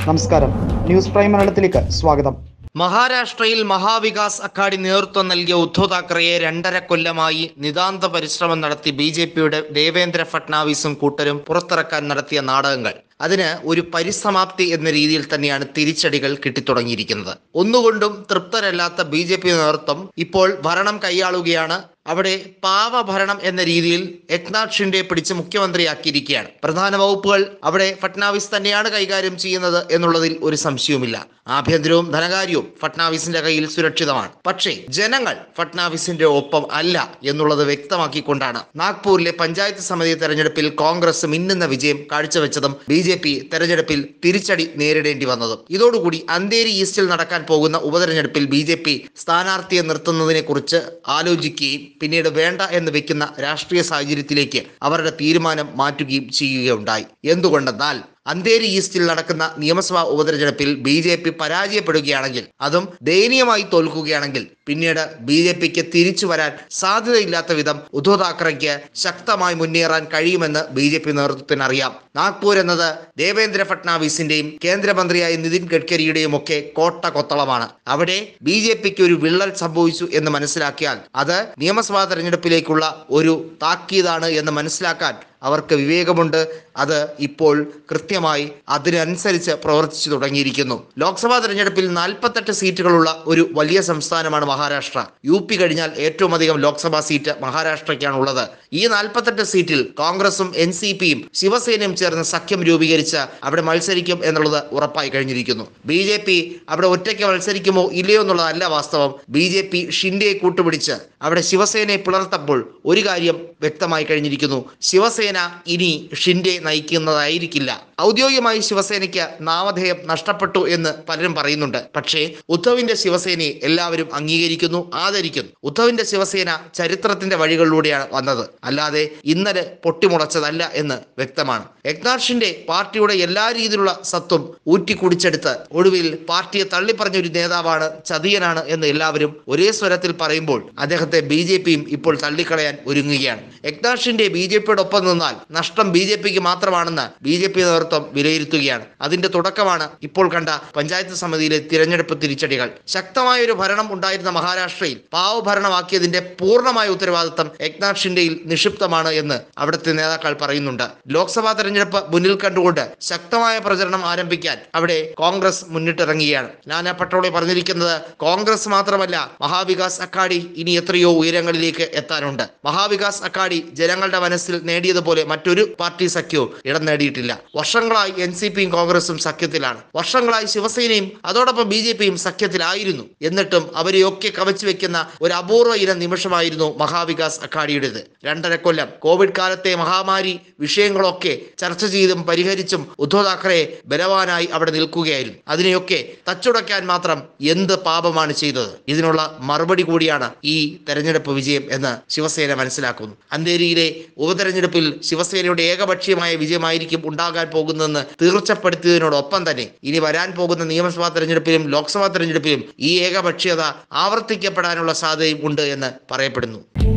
നമസ്കാരം news prime മലയാളത്തിലേക്ക് സ്വാഗതം മഹാരാഷ്ട്രയിൽ മഹാവികാസ് അഘാടി നേതൃത്വം നൽകിയ ഉദ്ധവ് താക്കറെയെ രണ്ടര കൊല്ലമായി നിതാന്ത പരിശ്രമം നടത്തി ബി ജെ പിയുടെ ദേവേന്ദ്ര ഫട്നാവിസും കൂട്ടരും പുറത്തിറക്കാൻ നടത്തിയ നാടകങ്ങൾ അതിന് ഒരു പരിസമാപ്തി എന്ന രീതിയിൽ തന്നെയാണ് തിരിച്ചടികൾ കിട്ടിത്തുടങ്ങിയിരിക്കുന്നത് ഒന്നുകൊണ്ടും തൃപ്തരല്ലാത്ത ബി ജെ പി നേതൃത്വം ഇപ്പോൾ ഭരണം കൈയാളുകയാണ് അവിടെ പാവഭരണം എന്ന രീതിയിൽ എക്നാഥ് ഷിൻഡെ പിടിച്ച് മുഖ്യമന്ത്രിയാക്കിയിരിക്കുകയാണ് പ്രധാന വകുപ്പുകൾ അവിടെ ഫട്നാവിസ് തന്നെയാണ് കൈകാര്യം ചെയ്യുന്നത് എന്നുള്ളതിൽ ഒരു സംശയവുമില്ല ആഭ്യന്തരവും ധനകാര്യവും ഫട്നാവിസിന്റെ കയ്യിൽ സുരക്ഷിതമാണ് പക്ഷേ ജനങ്ങൾ ഫട്നാവിസിന്റെ ഒപ്പം അല്ല എന്നുള്ളത് വ്യക്തമാക്കിക്കൊണ്ടാണ് നാഗ്പൂരിലെ പഞ്ചായത്ത് സമിതി തെരഞ്ഞെടുപ്പിൽ കോൺഗ്രസ് മിന്നുന്ന വിജയം കാഴ്ചവെച്ചതും ബി ജെ പി തെരഞ്ഞെടുപ്പിൽ തിരിച്ചടി നേരിടേണ്ടി വന്നതും ഇതോടുകൂടി അന്തേരി ഈസ്റ്റിൽ നടക്കാൻ പോകുന്ന ഉപതെരഞ്ഞെടുപ്പിൽ ബി ജെ പി സ്ഥാനാർത്ഥിയെ നിർത്തുന്നതിനെ കുറിച്ച് ആലോചിക്കുകയും പിന്നീട് വേണ്ട എന്ന് വെക്കുന്ന രാഷ്ട്രീയ സാഹചര്യത്തിലേക്ക് അവരുടെ തീരുമാനം മാറ്റുകയും ചെയ്യുകയുണ്ടായി എന്തുകൊണ്ടെന്നാൽ അന്തേരി ഈസ്റ്റിൽ നടക്കുന്ന നിയമസഭാ ഉപതെരഞ്ഞെടുപ്പിൽ ബി ജെ പി പരാജയപ്പെടുകയാണെങ്കിൽ അതും ദയനീയമായി തോൽക്കുകയാണെങ്കിൽ പിന്നീട് ബി ജെ പിക്ക് തിരിച്ചു വരാൻ സാധ്യതയില്ലാത്ത വിധം ഉദ്ധവ് താക്കറയ്ക്ക് ശക്തമായി മുന്നേറാൻ കഴിയുമെന്ന് ബി ജെ പി നേതൃത്വത്തിന് അറിയാം നാഗ്പൂർ എന്നത് ദേവേന്ദ്ര ഫട്നാവിസിന്റെയും കേന്ദ്രമന്ത്രിയായ നിതിൻ ഗഡ്കരിയുടെയും ഒക്കെ കോട്ട കൊത്തളമാണ് അവിടെ ബി ജെ പിക്ക് ഒരു വിള്ളൽ സംഭവിച്ചു എന്ന് മനസ്സിലാക്കിയാൽ അത് നിയമസഭാ തെരഞ്ഞെടുപ്പിലേക്കുള്ള ഒരു താക്കീതാണ് എന്ന് മനസ്സിലാക്കാൻ അവർക്ക് വിവേകമുണ്ട് അത് ഇപ്പോൾ കൃത്യമായി അതിനനുസരിച്ച് പ്രവർത്തിച്ചു തുടങ്ങിയിരിക്കുന്നു ലോക്സഭാ തെരഞ്ഞെടുപ്പിൽ നാൽപ്പത്തെട്ട് സീറ്റുകളുള്ള ഒരു വലിയ സംസ്ഥാനമാണ് മഹാരാഷ്ട്ര യു പി കഴിഞ്ഞാൽ ഏറ്റവും അധികം ലോക്സഭാ സീറ്റ് മഹാരാഷ്ട്രയ്ക്കാണ് ഉള്ളത് ഈ നാൽപ്പത്തെട്ട് സീറ്റിൽ കോൺഗ്രസും എൻ സി പിയും ശിവസേനയും ചേർന്ന് സഖ്യം രൂപീകരിച്ച് അവിടെ മത്സരിക്കും എന്നുള്ളത് ഉറപ്പായി കഴിഞ്ഞിരിക്കുന്നു ബി ജെ പി അവിടെ ഒറ്റയ്ക്ക് മത്സരിക്കുമോ ഇല്ലയോ എന്നുള്ളതല്ല വാസ്തവം ബി ജെ പി ഷിൻഡെയെ കൂട്ടുപിടിച്ച് അവിടെ ശിവസേനയെ പിളർത്തപ്പോൾ ഒരു കാര്യം വ്യക്തമായി കഴിഞ്ഞിരിക്കുന്നു ശിവസേന ഇനി ഷിൻഡെ നയിക്കുന്നതായിരിക്കില്ല ഔദ്യോഗികമായി ശിവസേനയ്ക്ക് നാമധേയം നഷ്ടപ്പെട്ടു എന്ന് പലരും പറയുന്നുണ്ട് പക്ഷേ ഉദ്ധവിന്റെ ശിവസേനയെ എല്ലാവരും അംഗീകരിക്കുന്നു ആദരിക്കുന്നു ഉദ്ധവിന്റെ ശിവസേന ചരിത്രത്തിന്റെ വഴികളിലൂടെയാണ് വന്നത് അല്ലാതെ ഇന്നലെ പൊട്ടിമുളച്ചതല്ല എന്ന് വ്യക്തമാണ് എക്നാഥ് ഷിൻഡെ പാർട്ടിയുടെ എല്ലാ രീതിയിലുള്ള സത്വം ഊറ്റിക്കുടിച്ചെടുത്ത് ഒടുവിൽ പാർട്ടിയെ തള്ളിപ്പറഞ്ഞ ഒരു നേതാവാണ് ചതിയനാണ് എന്ന് എല്ലാവരും ഒരേ സ്വരത്തിൽ പറയുമ്പോൾ അദ്ദേഹത്തെ ബി ജെ പിയും ഇപ്പോൾ തള്ളിക്കളയാൻ ഒരുങ്ങുകയാണ് എക്നാഥ് ഷിൻഡെ ബി ജെ പിയുടെ ഒപ്പം നിന്നാൽ നഷ്ടം ബി ജെ പിക്ക് മാത്രമാണെന്ന് ബി ജെ പി നേതൃത്വം വിലയിരുത്തുകയാണ് അതിന്റെ തുടക്കമാണ് ഇപ്പോൾ കണ്ട പഞ്ചായത്ത് സമിതിയിലെ തിരഞ്ഞെടുപ്പ് തിരിച്ചടികൾ ശക്തമായ ഒരു ഭരണം ഉണ്ടായിരുന്ന മഹാരാഷ്ട്രയിൽ പാവഭരണമാക്കിയതിന്റെ പൂർണ്ണമായ ഉത്തരവാദിത്തം എക്നാഥ് ഷിൻഡെയിൽ നിക്ഷിപ്തമാണ് എന്ന് അവിടുത്തെ നേതാക്കൾ പറയുന്നുണ്ട് ലോക്സഭാ തെരഞ്ഞെടുപ്പ് മുന്നിൽ കണ്ടുകൊണ്ട് ശക്തമായ പ്രചരണം ആരംഭിക്കാൻ അവിടെ കോൺഗ്രസ് മുന്നിട്ടിറങ്ങുകയാണ് നാനാ പട്ടോളെ പറഞ്ഞിരിക്കുന്നത് കോൺഗ്രസ് മാത്രമല്ല മഹാവികാസ് അക്കാഡി ഇനി എത്രയോ ഉയരങ്ങളിലേക്ക് എത്താനുണ്ട് മഹാവികാസ് അക്കാഡി ജനങ്ങളുടെ മനസ്സിൽ നേടിയതുപോലെ മറ്റൊരു പാർട്ടി സഖ്യവും ഇടം നേടിയിട്ടില്ല വർഷങ്ങളായി എൻ സി പിയും കോൺഗ്രസും സഖ്യത്തിലാണ് വർഷങ്ങളായി ശിവസേനയും അതോടൊപ്പം ബി ജെ പിയും സഖ്യത്തിലായിരുന്നു എന്നിട്ടും അവരെയൊക്കെ കവച്ചു വെക്കുന്ന ഒരു അപൂർവ ഇനം നിമിഷമായിരുന്നു മഹാവികാസ് അക്കാഡിയുടേത് രണ്ടര കൊല്ലം കോവിഡ് കാലത്തെ മഹാമാരി വിഷയങ്ങളൊക്കെ ചർച്ച ചെയ്തും പരിഹരിച്ചും ഉദ്ധവ് താക്കറെ ബലവാനായി അവിടെ നിൽക്കുകയായിരുന്നു അതിനെയൊക്കെ തച്ചുടയ്ക്കാൻ മാത്രം എന്ത് പാപമാണ് ചെയ്തത് ഇതിനുള്ള മറുപടി കൂടിയാണ് ഈ തെരഞ്ഞെടുപ്പ് വിജയം എന്ന് ശിവസേന മനസ്സിലാക്കുന്നു അന്തേരിയിലെ ഉപതെരഞ്ഞെടുപ്പിൽ ശിവസേനയുടെ ഏകപക്ഷീയമായ വിജയമായിരിക്കും ഉണ്ടാകാൻ പോകുന്നതെന്ന് തീർച്ചപ്പെടുത്തിയതിനോടൊപ്പം തന്നെ ഇനി വരാൻ പോകുന്ന നിയമസഭാ തെരഞ്ഞെടുപ്പിലും ലോക്സഭാ തെരഞ്ഞെടുപ്പിലും ഈ ഏകപക്ഷീയത ആവർത്തിക്കപ്പെടാനുള്ള സാധ്യതയും ഉണ്ട് എന്ന് പറയപ്പെടുന്നു